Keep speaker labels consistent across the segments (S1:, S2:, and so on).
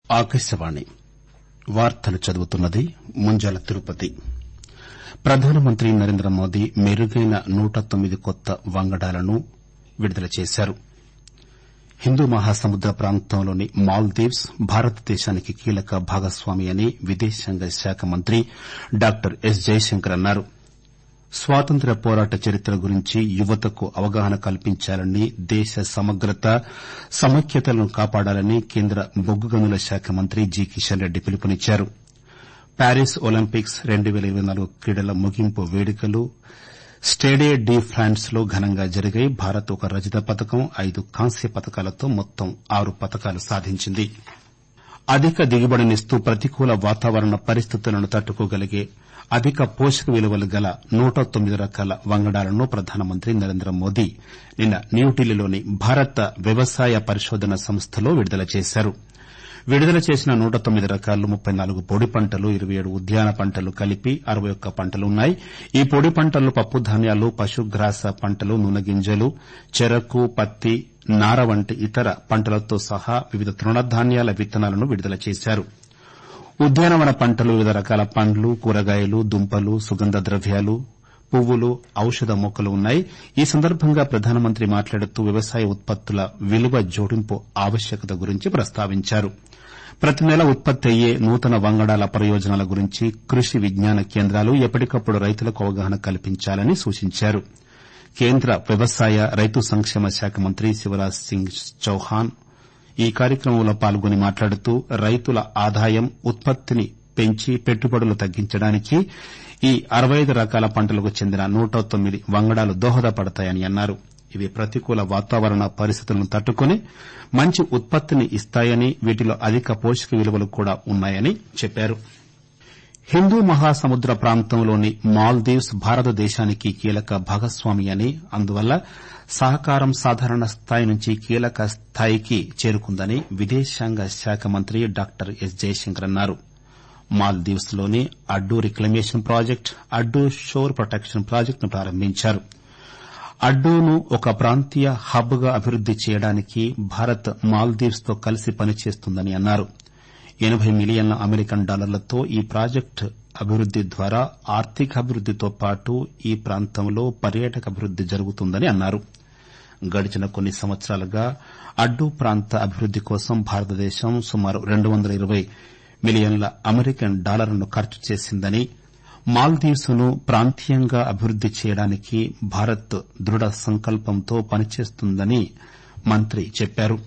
S1: ఆకాశవాణి వార్తలు చదువుతున్నది ముంజాల తిరుపతి ప్రధానమంత్రి నరేంద్ర మోదీ మెరుగైన నూట తొమ్మిది కొత్త వంగడాలను విడుదల చేశారు హిందూ మహాసముద్ర ప్రాంతంలోని మాల్దీవ్స్ భారతదేశానికి కీలక భాగస్వామి అని విదేశాంగ శాఖ మంత్రి డాక్టర్ ఎస్ జైశంకర్ అన్నారు స్వాతంత్ర్య పోరాట చరిత్ర గురించి యువతకు అవగాహన కల్పించాలని దేశ సమగ్రత సమైక్యతలను కాపాడాలని కేంద్ర బొగ్గు గనుల శాఖ మంత్రి జి కిషన్ రెడ్డి పిలుపునిచ్చారు ప్యారిస్ ఒలింపిక్స్ క్రీడల ముగింపు వేడుకలు స్టేడే డి ఫ్రాన్స్ లో ఘనంగా జరిగాయి భారత్ ఒక రజత పతకం ఐదు కాంస్య పతకాలతో మొత్తం ఆరు పతకాలు సాధించింది అధిక దిగుబడినిస్తూ ప్రతికూల వాతావరణ పరిస్థితులను తట్టుకోగలిగే అధిక పోషక విలువలు గల నూట తొమ్మిది రకాల వంగడాలను ప్రధానమంత్రి నరేంద్ర మోదీ నిన్న న్యూఢిల్లీలోని భారత వ్యవసాయ పరిశోధన సంస్థలో విడుదల చేశారు విడుదల చేసిన నూట తొమ్మిది రకాల్లో ముప్పై నాలుగు పొడి పంటలు ఇరవై ఏడు ఉద్యాన పంటలు కలిపి అరవై ఒక్క పంటలున్నాయి ఈ పొడి పంటల్లో పప్పుధాన్యాలు పశుగ్రాస పంటలు నూనె గింజలు చెరకు పత్తి నార వంటి ఇతర పంటలతో సహా వివిధ తృణధాన్యాల విత్తనాలను విడుదల చేశారు ఉద్యానవన పంటలు వివిధ రకాల పండ్లు కూరగాయలు దుంపలు సుగంధ ద్రవ్యాలు పువ్వులు ఔషధ మొక్కలు ఉన్నాయి ఈ సందర్భంగా ప్రధానమంత్రి మాట్లాడుతూ వ్యవసాయ ఉత్పత్తుల విలువ జోడింపు ఆవశ్యకత గురించి ప్రస్తావించారు ప్రతి నెలా ఉత్పత్తి అయ్యే నూతన వంగడాల ప్రయోజనాల గురించి కృషి విజ్ఞాన కేంద్రాలు ఎప్పటికప్పుడు రైతులకు అవగాహన కల్పించాలని సూచించారు కేంద్ర వ్యవసాయ రైతు సంక్షేమ శాఖ మంత్రి శివరాజ్ సింగ్ చౌహాన్ ఈ కార్యక్రమంలో పాల్గొని మాట్లాడుతూ రైతుల ఆదాయం ఉత్పత్తిని పెంచి పెట్టుబడులు తగ్గించడానికి ఈ అరవై ఐదు రకాల పంటలకు చెందిన నూట తొమ్మిది వంగడాలు దోహదపడతాయని అన్నారు ఇవి ప్రతికూల వాతావరణ పరిస్థితులను తట్టుకుని మంచి ఉత్పత్తిని ఇస్తాయని వీటిలో అధిక పోషక విలువలు కూడా ఉన్నాయని చెప్పారు హిందూ మహాసముద్ర ప్రాంతంలోని మాల్దీవ్స్ భారతదేశానికి కీలక భాగస్వామి అని అందువల్ల సహకారం సాధారణ స్థాయి నుంచి కీలక స్థాయికి చేరుకుందని విదేశాంగ శాఖ మంత్రి డాక్టర్ ఎస్ జైశంకర్ అన్నారు మాల్దీవ్స్ లోని అడ్డు రిక్లమేషన్ ప్రాజెక్టు అడ్డు షోర్ ప్రొటెక్షన్ ప్రాజెక్టును ప్రారంభించారు అడ్డూను ఒక ప్రాంతీయ హబ్ గా అభివృద్ది చేయడానికి భారత్ మాల్దీవ్స్ తో కలిసి పనిచేస్తుందని అన్నారు ఎనబై మిలియన్ల అమెరికన్ డాలర్లతో ఈ ప్రాజెక్టు అభివృద్ది ద్వారా ఆర్థికాభివృద్దితో పాటు ఈ ప్రాంతంలో పర్యాటక అభివృద్ది జరుగుతుందని అన్నారు గడిచిన కొన్ని సంవత్సరాలుగా అడ్డు ప్రాంత అభివృద్ది కోసం భారతదేశం సుమారు రెండు వందల ఇరవై మిలియన్ల అమెరికన్ డాలర్లను ఖర్చు చేసిందని మాల్దీవ్స్ ను ప్రాంతీయంగా అభివృద్ది చేయడానికి భారత్ దృఢ సంకల్పంతో పనిచేస్తుందని మంత్రి చెప్పారు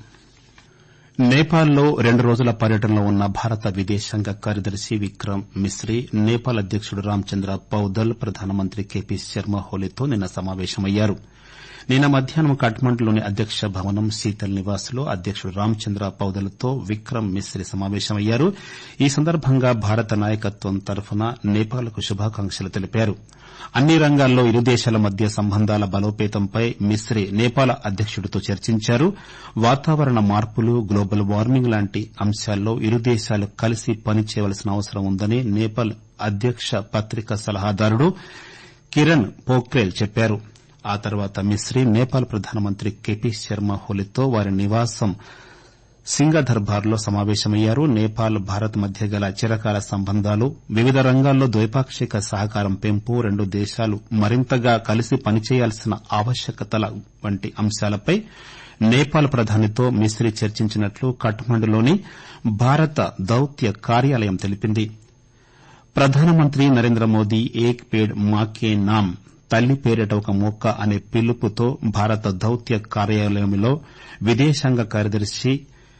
S1: నేపాల్లో రెండు రోజుల పర్యటనలో ఉన్న భారత విదేశాంగ కార్యదర్శి విక్రమ్ మిస్రీ నేపాల్ అధ్యకుడు రామచంద్ర పౌదల్ ప్రధానమంత్రి కెపి శర్మ ఓలీతో నిన్న సమావేశమయ్యారు నిన్న మధ్యాహ్నం కఠ్మండులోని అధ్యక్ష భవనం శీతల్ నివాస్ లో అధ్యకుడు రామచంద్ర పౌదల్తో విక్రమ్ మిస్రీ సమావేశమయ్యారు ఈ సందర్భంగా భారత నాయకత్వం తరఫున నేపాల్ కు శుభాకాంక్షలు తెలిపారు అన్ని రంగాల్లో ఇరు దేశాల మధ్య సంబంధాల బలోపేతంపై మిస్రీ నేపాల్ అధ్యకుడితో చర్చించారు వాతావరణ మార్పులు గ్లోబల్ వార్మింగ్ లాంటి అంశాల్లో ఇరు దేశాలు కలిసి పనిచేయవలసిన అవసరం ఉందని నేపాల్ అధ్యక్ష పత్రిక సలహాదారుడు కిరణ్ పోఖ్రేల్ చెప్పారు ఆ తర్వాత మిస్రీ నేపాల్ ప్రధానమంత్రి కెపి శర్మ ఓలీతో వారి నివాసం సింగదర్బార్ లో సమావేశమయ్యారు నేపాల్ భారత్ మధ్య గల చిరకాల సంబంధాలు వివిధ రంగాల్లో ద్వైపాక్షిక సహకారం పెంపు రెండు దేశాలు మరింతగా కలిసి పనిచేయాల్సిన ఆవశ్యకతల వంటి అంశాలపై నేపాల్ ప్రధానితో మిస్రీ చర్చించినట్లు కఠ్మండులోని భారత దౌత్య కార్యాలయం తెలిపింది ప్రధానమంత్రి నరేంద్ర మోదీ ఏక్ పేడ్ మా కే నామ్ తల్లి పేరిట ఒక మొక్క అనే పిలుపుతో భారత దౌత్య కార్యాలయంలో విదేశాంగ కార్యదర్శి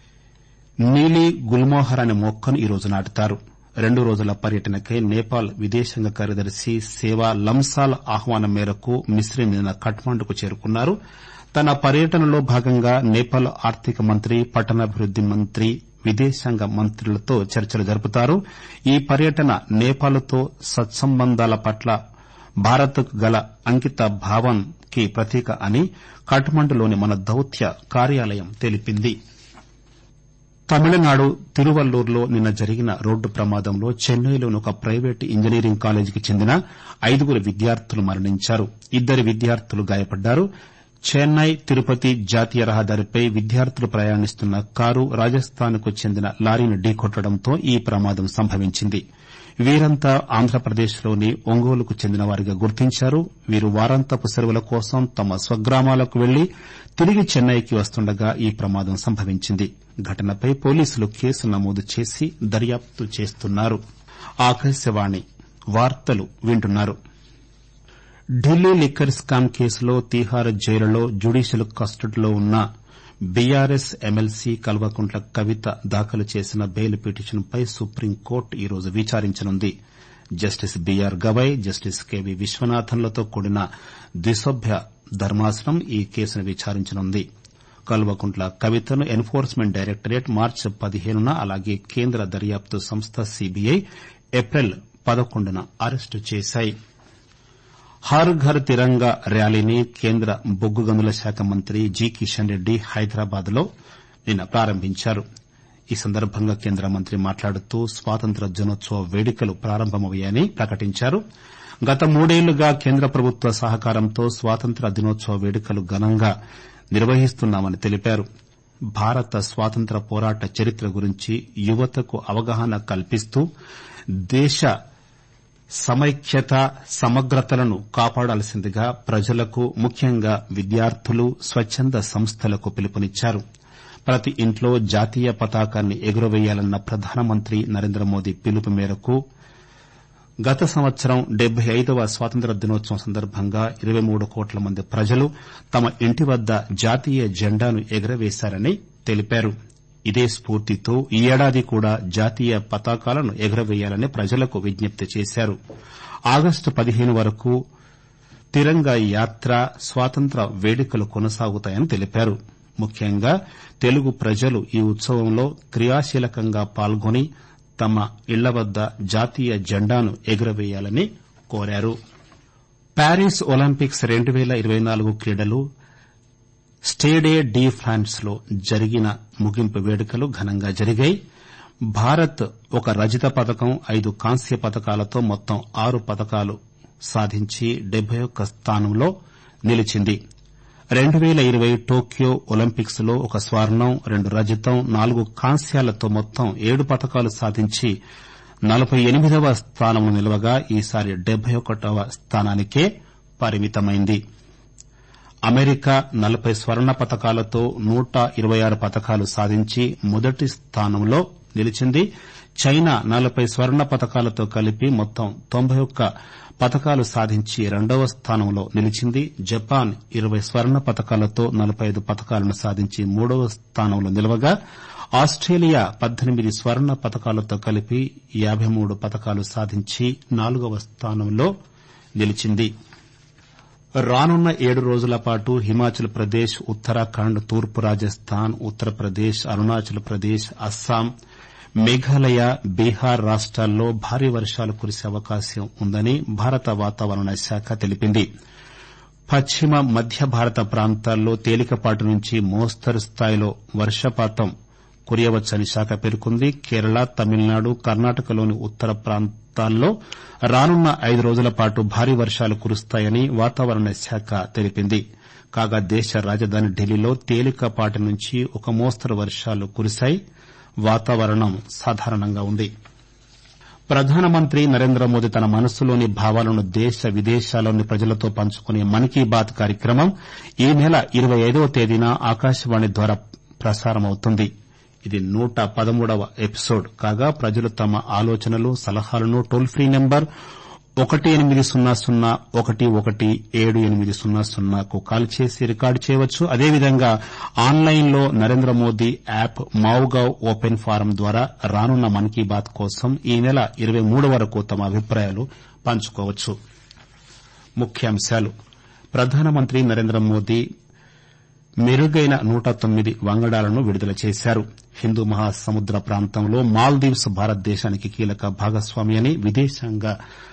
S1: నీలి గుల్మోహర్ అనే మొక్కను ఈ రోజు నాటుతారు రెండు రోజుల పర్యటనకై నేపాల్ విదేశాంగ కార్యదర్శి సేవా లంసాల్ ఆహ్వానం మేరకు మిస్రీ నిన్న కఠ్మండుకు చేరుకున్నారు తన పర్యటనలో భాగంగా నేపాల్ ఆర్థిక మంత్రి పట్టణాభివృద్ది మంత్రి విదేశాంగ మంత్రులతో చర్చలు జరుపుతారు ఈ పర్యటన నేపాల్తో సత్సంబంధాల పట్ల భారత్ కు గల అంకిత భావానికి ప్రతీక అని కఠ్మండులోని మన దౌత్య కార్యాలయం తెలిపింది తమిళనాడు తిరువల్లూరులో నిన్న జరిగిన రోడ్డు ప్రమాదంలో చెన్నైలోని ఒక ప్రైవేటు ఇంజనీరింగ్ కాలేజీకి చెందిన ఐదుగురు విద్యార్థులు మరణించారు ఇద్దరు విద్యార్థులు గాయపడ్డారు చెన్నై తిరుపతి జాతీయ రహదారిపై విద్యార్థులు ప్రయాణిస్తున్న కారు రాజస్థాన్ కు చెందిన లారీని ఢీకొట్టడంతో ఈ ప్రమాదం సంభవించింది వీరంతా ఆంధ్రప్రదేశ్లోని ఒంగోలుకు చెందిన వారిగా గుర్తించారు వీరు వారాంతపు సెలవుల కోసం తమ స్వగ్రామాలకు వెళ్లి తిరిగి చెన్నైకి వస్తుండగా ఈ ప్రమాదం సంభవించింది ఘటనపై పోలీసులు కేసు నమోదు చేసి దర్యాప్తు చేస్తున్నారు ఢిల్లీ లిక్కర్ స్కామ్ కేసులో తీహార్ జైలులో జ్యుడీషియల్ కస్టడీలో ఉన్న బీఆర్ఎస్ ఎమ్మెల్సీ కల్వకుంట్ల కవిత దాఖలు చేసిన బెయిల్ పిటిషన్పై సుప్రీంకోర్టు ఈరోజు విచారించనుంది justice BR Gavai justice KV విశ్వనాథన్లతో కూడిన ద్విసభ్య ధర్మాసనం ఈ కేసును విచారించనుంది కల్వకుంట్ల కవితను ఎన్ఫోర్స్మెంట్ డైరెక్టరేట్ మార్చి పదిహేనున అలాగే కేంద్ర దర్యాప్తు సంస్థ సీబీఐ ఏప్రిల్ పదకొండున అరెస్టు చేశాయి హర్ ఘర్ తిరంగా ర్యాలీని కేంద్ర బొగ్గు గనుల శాఖ మంత్రి జి కిషన్ రెడ్డి హైదరాబాద్ లో నిన్న ప్రారంభించారు ఈ సందర్భంగా కేంద్ర మంత్రి మాట్లాడుతూ స్వాతంత్ర దినోత్సవ వేడుకలు ప్రారంభమయ్యాయని ప్రకటించారు గత మూడేళ్లుగా కేంద్ర ప్రభుత్వ సహకారంతో స్వాతంత్ర దినోత్సవ వేడుకలు ఘనంగా నిర్వహిస్తున్నామని తెలిపారు భారత స్వాతంత్ర పోరాట చరిత్ర గురించి యువతకు అవగాహన కల్పిస్తూ దేశ సమైక్యత సమగ్రతలను కాపాడాల్సిందిగా ప్రజలకు ముఖ్యంగా విద్యార్థులు స్వచ్చంద సంస్థలకు పిలుపునిచ్చారు ప్రతి ఇంట్లో జాతీయ పతాకాన్ని ఎగురవేయాలన్న ప్రధానమంత్రి నరేంద్రమోదీ పిలుపు మేరకు గత సంవత్సరం డెబ్బై ఐదవ స్వాతంత్ర దినోత్సవం సందర్భంగా ఇరవై మూడు కోట్ల మంది ప్రజలు తమ ఇంటి వద్ద జాతీయ జెండాను ఎగురవేశారని తెలిపారు ఇదే స్పూర్తితో ఈ ఏడాది కూడా జాతీయ పతాకాలను ఎగురవేయాలని ప్రజలకు విజ్ఞప్తి చేశారు ఆగస్టు పదిహేను వరకు తిరంగా యాత్ర స్వాతంత్ర వేడుకలు కొనసాగుతాయని తెలిపారు ముఖ్యంగా తెలుగు ప్రజలు ఈ ఉత్సవంలో క్రియాశీలకంగా పాల్గొని తమ ఇళ్ల వద్ద జాతీయ జెండాను ఎగురవేయాలని కోరారు ప్యారిస్ ఒలింపిక్స్ రెండు పేల ఇరవై నాలుగు క్రీడలు స్టేడే డి ఫ్రాన్స్ లో జరిగిన ముగింపు వేడుకలు ఘనంగా జరిగాయి భారత్ ఒక రజత పతకం ఐదు కాంస్య పతకాలతో మొత్తం ఆరు పతకాలు సాధించి డెబ్బై ఒక్క స్థానంలో నిలిచింది రెండు పేల ఇరవై టోక్యో ఒలింపిక్స్ లో ఒక స్వర్ణం రెండు రజతం నాలుగు కాంస్యాలతో మొత్తం ఏడు పతకాలు సాధించి నలబై ఎనిమిదవ స్థానంలో నిలవగా ఈసారి డెబ్బై ఒకటవ స్థానానికే పరిమితమైంది అమెరికా నలబై స్వర్ణ పతకాలతో నూట ఇరవై ఆరు పతకాలు సాధించి మొదటి స్థానంలో నిలిచింది చైనా నలబై స్వర్ణ పతకాలతో కలిపి మొత్తం తొంభై ఒక్క పతకాలు సాధించి రెండవ స్థానంలో నిలిచింది జపాన్ ఇరవై స్వర్ణ పతకాలతో నలబై ఐదు పతకాలను సాధించి మూడవ స్థానంలో నిలవగా ఆస్టేలియా పద్దెనిమిది స్వర్ణ పతకాలతో కలిపి యాబై మూడు పతకాలు సాధించి నాలుగవ స్థానంలో నిలిచింది రానున్న ఏడు రోజుల పాటు హిమాచల్ ప్రదేశ్ ఉత్తరాఖండ్ తూర్పు రాజస్థాన్ ఉత్తరప్రదేశ్ అరుణాచల్ ప్రదేశ్ అస్సాం మేఘాలయ బీహార్ రాష్టాల్లో భారీ వర్షాలు కురిసే అవకాశం ఉందని భారత వాతావరణ శాఖ తెలిపింది పశ్చిమ మధ్య భారత ప్రాంతాల్లో తేలికపాటి నుంచి మోస్తరు స్థాయిలో వర్షపాతం కురియవచ్చని శాఖ పేర్కొంది కేరళ తమిళనాడు కర్ణాటకలోని ఉత్తర ప్రాంతాల్లో రానున్న ఐదు రోజుల పాటు భారీ వర్షాలు కురుస్తాయని వాతావరణ శాఖ తెలిపింది కాగా దేశ రాజధాని ఢిల్లీలో తేలికపాటి నుంచి ఒక మోస్తరు వర్షాలు కురిశాయి వాతావరణం సాధారణంగా ఉంది ప్రధానమంత్రి నరేంద్రమోదీ తన మనస్సులోని భావాలను దేశ విదేశాల్లోని ప్రజలతో పంచుకునే మన్ కీ బాత్ కార్యక్రమం ఈ నెల ఇరవై ఐదవ తేదీన ఆకాశవాణి ద్వారా ప్రసారమవుతుంది ఇది నూట పదమూడవ ఎపిసోడ్ కాగా ప్రజలు తమ ఆలోచనలు సలహాలను టోల్ ఫ్రీ నెంబర్ ఒకటి ఎనిమిది సున్నా సున్నా ఒకటి ఒకటి ఏడు ఎనిమిది సున్నా సున్నాకు కాల్ చేసి రికార్డు చేయవచ్చు అదేవిధంగా ఆన్లైన్ లో Narendra Modi app MyGov open forum ద్వారా రానున్న మన్ కీ బాత్ కోసం ఈ నెల ఇరవై మూడు వరకు తమ అభిప్రాయాలు పంచుకోవచ్చు ముఖ్యాంశాలు ప్రధానమంత్రి నరేంద్ర మోదీ మెరుగైన నూట తొమ్మిది వంగడాలను విడుదల చేశారు హిందూ మహాసముద్ర ప్రాంతంలో మాల్దీవ్స్ భారతదేశానికి కీలక భాగస్వామి అని విదేశాంగ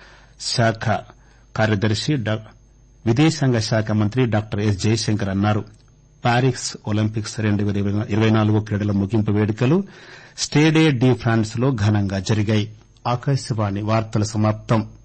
S1: శాఖ కార్యదర్శి విదేశాంగ శాఖ మంత్రి డాక్టర్ ఎస్ జయశంకర్ అన్నారు ప్యారిస్ ఒలింపిక్స్ రెండు పేల ఇరవై నాలుగు క్రీడల ముగింపు వేడుకలు స్టేడే డి ఫ్రాన్స్ లో ఘనంగా జరిగాయి